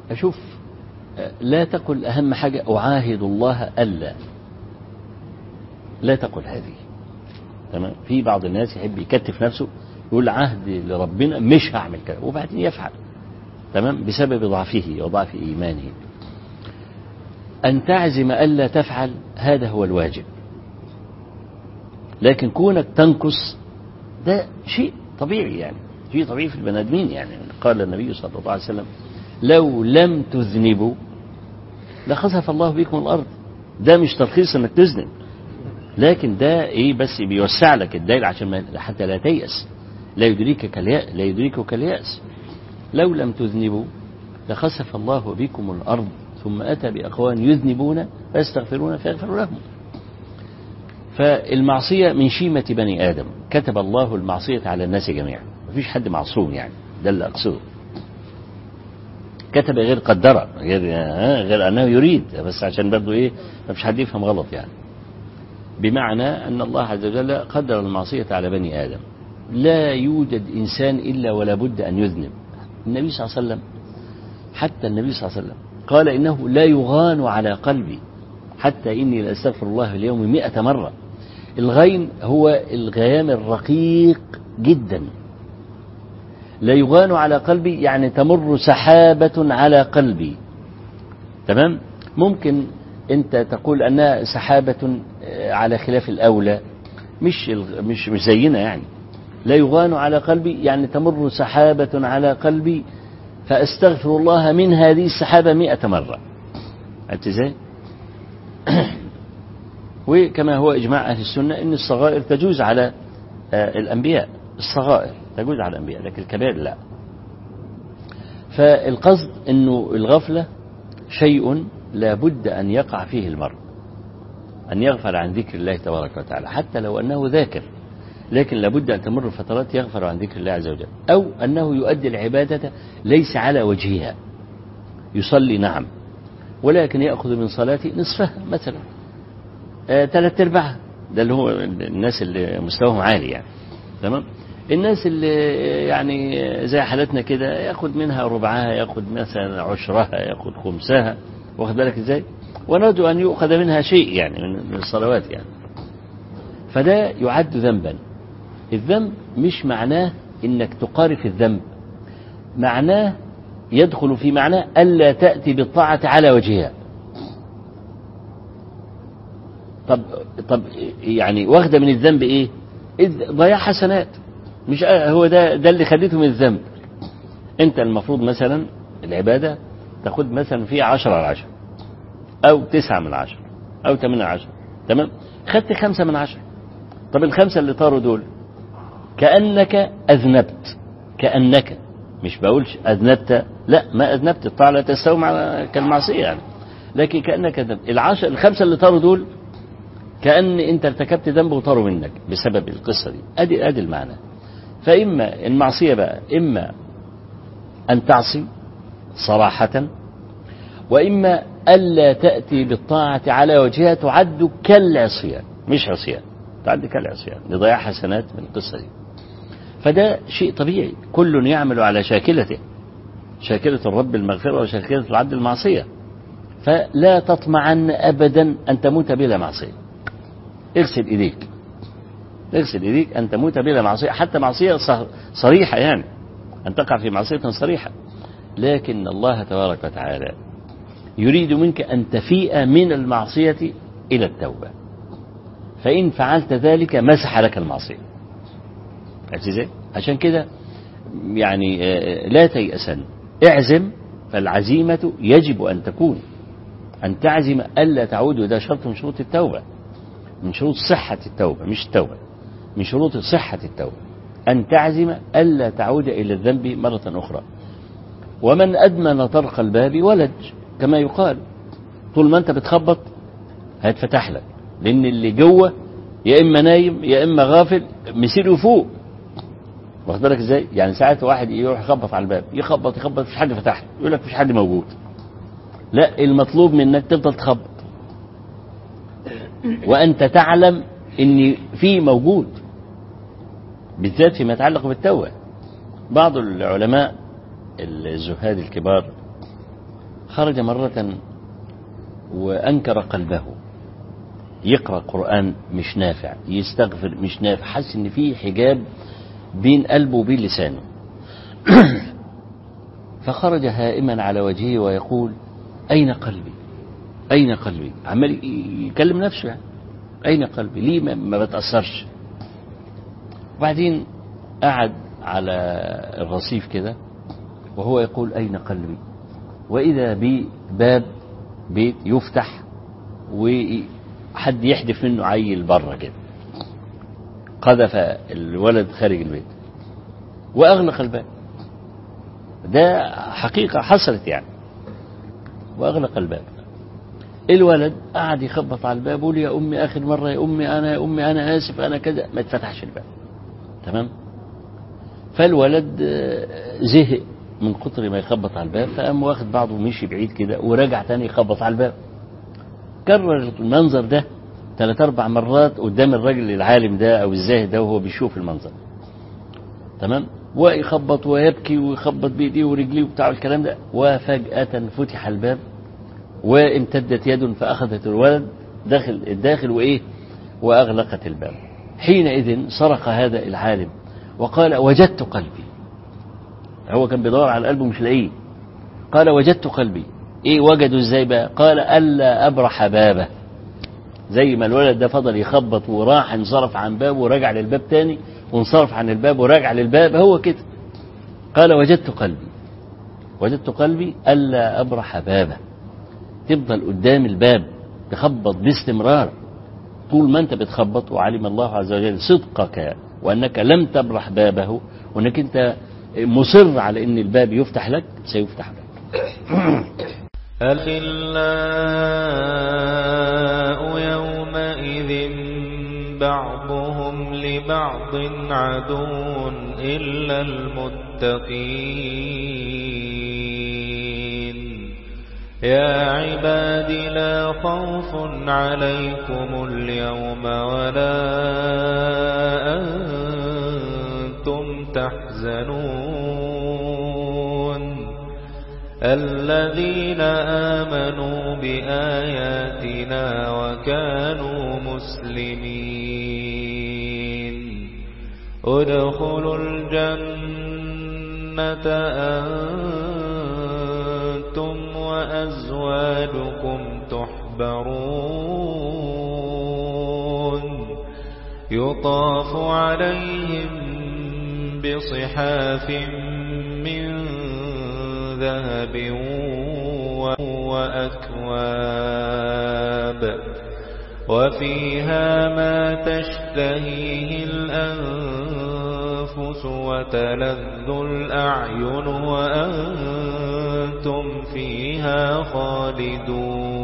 أشوف لا تقل أهم حاجة أعاهد الله ألا لا تقل هذه تمام في بعض الناس يحب يكتف نفسه يقول عهد لربنا مش هعمل كذا وبعدين يفعل تمام بسبب ضعفه وضعف إيمانه أن تعزم ألا تفعل هذا هو الواجب لكن كونك تنقص ده شيء طبيعي يعني شيء طبيعي في البني آدمين يعني قال النبي صلى الله عليه وسلم لو لم تذنبوا لخسف الله بكم الأرض ده مش ترخيص انك تذنب لكن ده ايه بس بيوسع لك الدائرة عشان ما حتى لا تيأس لا يدركك اليأس لا يدركك اليأس لو لم تذنبوا لخسف الله بكم الأرض ثم أتى بأقوام يذنبون فيستغفرون فيغفر لهم فالمعصية من شيمة بني آدم كتب الله المعصية على الناس جميعا مفيش حد معصوم يعني ده اللي أقصده كتب غير قدر غير غير أنه يريد بس عشان برضه إيه ما فيش حد يفهم غلط يعني بمعنى أن الله عز وجل قدر المعصية على بني آدم لا يوجد إنسان إلا ولا بد أن يذنب النبي صلى الله عليه وسلم حتى النبي صلى الله عليه وسلم قال إنه لا يغان على قلبي حتى إني لأستغفر الله في اليوم مئة مرة الغين هو الغيام الرقيق جدا لا يغان على قلبي يعني تمر سحابة على قلبي تمام ممكن انت تقول انها سحابة على خلاف الاولى مش مش مش زينا يعني لا يغان على قلبي يعني تمر سحابة على قلبي فاستغفر الله من هذه السحابة مئة مرة عرفت ازاي؟ وكما هو اجماع اهل السنة ان الصغائر تجوز على الانبياء الصغائر تجوز على الانبياء لكن الكبائر لا فالقصد انه الغفلة شيء لا بد أن يقع فيه المرء أن يغفل عن ذكر الله تبارك وتعالى حتى لو أنه ذاكر لكن لابد أن تمر فترات يغفل عن ذكر الله عز وجل أو أنه يؤدي العبادة ليس على وجهها يصلي نعم ولكن يأخذ من صلاتي نصفها مثلا آه ثلاث أرباعها ده اللي هو الناس اللي مستواهم عالي يعني تمام الناس اللي يعني زي حالتنا كده ياخد منها ربعها ياخد مثلا عشرها ياخد خمسها واخد بالك ازاي ونرجو ان يؤخذ منها شيء يعني من الصلوات يعني فده يعد ذنبا الذنب مش معناه انك تقارف الذنب معناه يدخل في معناه الا تاتي بالطاعه على وجهها طب طب يعني واخده من الذنب ايه ضياع حسنات مش هو ده ده اللي خليته من الذنب انت المفروض مثلا العباده تاخد مثلا فيه عشرة على عشرة أو تسعة من عشرة أو ثمانية عشرة تمام خدت خمسة من عشرة طب الخمسة اللي طاروا دول كأنك أذنبت كأنك مش بقولش أذنبت لا ما أذنبت الطاعة لا تستوي مع كالمعصية يعني لكن كأنك أذنبت العشر الخمسة اللي طاروا دول كأن أنت ارتكبت ذنب وطاروا منك بسبب القصة دي أدي أدي المعنى فإما المعصية بقى إما أن تعصي صراحة وإما ألا تأتي بالطاعة على وجهها تعد كالعصيان مش عصيان تعد كالعصيان لضياع حسنات من القصة دي فده شيء طبيعي كل يعمل على شاكلته شاكلة الرب المغفرة وشاكلة العبد المعصية فلا تطمعن أبدا أن تموت بلا معصية اغسل إيديك اغسل إيديك أن تموت بلا معصية حتى معصية صريحة يعني أن تقع في معصية صريحة لكن الله تبارك وتعالى يريد منك أن تفيء من المعصية إلى التوبة فإن فعلت ذلك مسح لك المعصية ازاي؟ عشان كده يعني لا تيأسن اعزم فالعزيمة يجب أن تكون أن تعزم ألا تعود وده شرط من شروط التوبة من شروط صحة التوبة مش التوبة من شروط صحة التوبة أن تعزم ألا تعود إلى الذنب مرة أخرى ومن أدمن طرق الباب ولج كما يقال طول ما أنت بتخبط هيتفتح لك لأن اللي جوه يا إما نايم يا إما غافل مسيره فوق واخد بالك ازاي؟ يعني ساعات واحد يروح يخبط على الباب يخبط يخبط مفيش حد فتح له يقول لك مفيش حد موجود لا المطلوب منك تفضل تخبط وأنت تعلم إن في موجود بالذات فيما يتعلق بالتوبة بعض العلماء الزهاد الكبار خرج مرة وأنكر قلبه يقرأ قرآن مش نافع يستغفر مش نافع حس إن في حجاب بين قلبه وبين لسانه فخرج هائما على وجهه ويقول أين قلبي أين قلبي عمال يكلم نفسه يعني أين قلبي ليه ما, ما بتأثرش وبعدين قعد على الرصيف كده وهو يقول أين قلبي وإذا بباب بيت يفتح وحد يحدف منه عيل بره كده قذف الولد خارج البيت وأغلق الباب ده حقيقة حصلت يعني وأغلق الباب الولد قعد يخبط على الباب يقول يا أمي آخر مرة يا أمي أنا يا أمي أنا آسف أنا كذا ما اتفتحش الباب تمام فالولد زهق من كتر ما يخبط على الباب فقام واخد بعضه ومشي بعيد كده ورجع تاني يخبط على الباب كرر المنظر ده ثلاث أربع مرات قدام الراجل العالم ده أو الزاهد ده وهو بيشوف المنظر تمام ويخبط ويبكي ويخبط بإيديه ورجليه وبتاع الكلام ده وفجأة فتح الباب وامتدت يد فأخذت الولد داخل الداخل وإيه وأغلقت الباب حينئذ صرخ هذا العالم وقال وجدت قلبي هو كان بيدور على قلبه مش لاقيه قال وجدت قلبي ايه وجده ازاي بقى قال الا ابرح بابه زي ما الولد ده فضل يخبط وراح انصرف عن بابه ورجع للباب تاني وانصرف عن الباب ورجع للباب هو كده قال وجدت قلبي وجدت قلبي الا ابرح بابه تفضل قدام الباب تخبط باستمرار طول ما انت بتخبط وعلم الله عز وجل صدقك وانك لم تبرح بابه وانك انت مصر على ان الباب يفتح لك سيفتح لك الخلاء يومئذ بعضهم لبعض عدو إلا المتقين يا عباد لا خوف عليكم اليوم ولا أنتم تحزنون الذين آمنوا بآياتنا وكانوا مسلمين ادخلوا الجنة أنتم وأزواجكم تحبرون يطاف عليهم بصحاف من ذهب وأكواب وفيها ما تشتهيه الأنفس وتلذ الأعين وأنتم فيها خالدون